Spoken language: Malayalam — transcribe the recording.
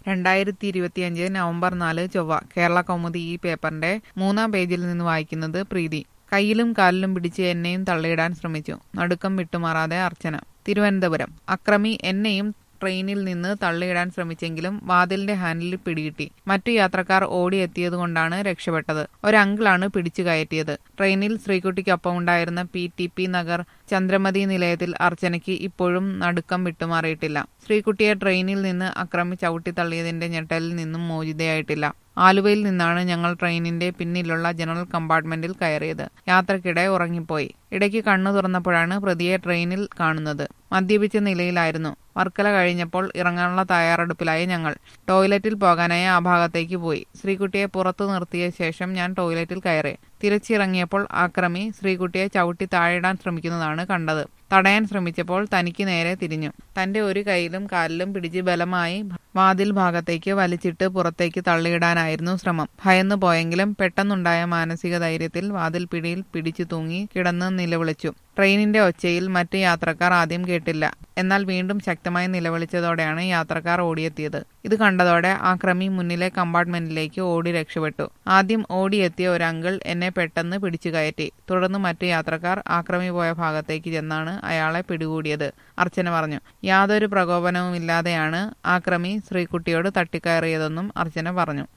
രണ്ടായിരത്തി ഇരുപത്തിയഞ്ച് നവംബർ നാല് ചൊവ്വ കേരള കൗമുദി ഈ പേപ്പറിന്റെ മൂന്നാം പേജിൽ നിന്ന് വായിക്കുന്നത് പ്രീതി കയ്യിലും കാലിലും പിടിച്ച് എന്നെയും തള്ളിയിടാൻ ശ്രമിച്ചു നടുക്കം വിട്ടുമാറാതെ അർച്ചന തിരുവനന്തപുരം അക്രമി എന്നെയും ട്രെയിനിൽ നിന്ന് തള്ളിയിടാൻ ശ്രമിച്ചെങ്കിലും വാതിലിന്റെ ഹാൻഡിൽ പിടികിട്ടി മറ്റു യാത്രക്കാർ ഓടിയെത്തിയതുകൊണ്ടാണ് രക്ഷപ്പെട്ടത് ഒരങ്കിളാണ് പിടിച്ചു കയറ്റിയത് ട്രെയിനിൽ ശ്രീകുട്ടിക്കൊപ്പം ഉണ്ടായിരുന്ന P T P Nagar Chandramathi നിലയത്തിൽ അർച്ചനയ്ക്ക് ഇപ്പോഴും നടുക്കം വിട്ടുമാറിയിട്ടില്ല ശ്രീകുട്ടിയെ ട്രെയിനിൽ നിന്ന് അക്രമി ചവിട്ടി തള്ളിയതിന്റെ ഞെട്ടലിൽ നിന്നും മോചിതയായിട്ടില്ല ആലുവയിൽ നിന്നാണ് ഞങ്ങൾ ട്രെയിനിന്റെ പിന്നിലുള്ള ജനറൽ കമ്പാർട്ട്മെന്റിൽ കയറിയത് യാത്രക്കിടെ ഉറങ്ങിപ്പോയി ഇടയ്ക്ക് കണ്ണു തുറന്നപ്പോഴാണ് പ്രതിയെ ട്രെയിനിൽ കാണുന്നത് മദ്യപിച്ച നിലയിലായിരുന്നു വർക്കല കഴിഞ്ഞപ്പോൾ ഇറങ്ങാനുള്ള തയ്യാറെടുപ്പിലായി ഞങ്ങൾ ടോയ്ലറ്റിൽ പോകാനായി ആ ഭാഗത്തേക്ക് പോയി ശ്രീകുട്ടിയെ പുറത്തു നിർത്തിയ ശേഷം ഞാൻ ടോയ്ലറ്റിൽ കയറി തിരിച്ചിറങ്ങിയപ്പോൾ ആക്രമി ശ്രീകുട്ടിയെ ചവിട്ടി താഴെയിടാൻ ശ്രമിക്കുന്നതാണ് കണ്ടത് തടയാൻ ശ്രമിച്ചപ്പോൾ തനിക്ക് നേരെ തിരിഞ്ഞു തന്റെ ഒരു കൈയിലും കാലിലും പിടിച്ച് ബലമായി വാതിൽ ഭാഗത്തേക്ക് വലിച്ചിട്ട് പുറത്തേക്ക് തള്ളിയിടാനായിരുന്നു ശ്രമം ഭയന്നു പോയെങ്കിലും പെട്ടെന്നുണ്ടായ മാനസിക ധൈര്യത്തിൽ വാതിൽ പിടിയിൽ പിടിച്ചു തൂങ്ങി കിടന്ന് നിലവിളിച്ചു ട്രെയിനിന്റെ ഒച്ചയിൽ മറ്റ് യാത്രക്കാർ ആദ്യം കേട്ടില്ല എന്നാൽ വീണ്ടും ശക്തമായി നിലവിളിച്ചതോടെയാണ് യാത്രക്കാർ ഓടിയെത്തിയത് ഇത് കണ്ടതോടെ ആക്രമി മുന്നിലെ കമ്പാർട്ട്മെന്റിലേക്ക് ഓടി രക്ഷപ്പെട്ടു ആദ്യം ഓടിയെത്തിയ ഒരു അങ്കിൾ എന്നെ പെട്ടെന്ന് പിടിച്ചു കയറ്റി തുടർന്ന് മറ്റു യാത്രക്കാർ ആക്രമി പോയ ഭാഗത്തേക്ക് ചെന്നാണ് അയാളെ പിടികൂടിയത് അർച്ചന പറഞ്ഞു യാതൊരു പ്രകോപനവുമില്ലാതെയാണ് ആക്രമി ശ്രീകുട്ടിയോട് തട്ടിക്കയറിയതെന്നും അർച്ചന പറഞ്ഞു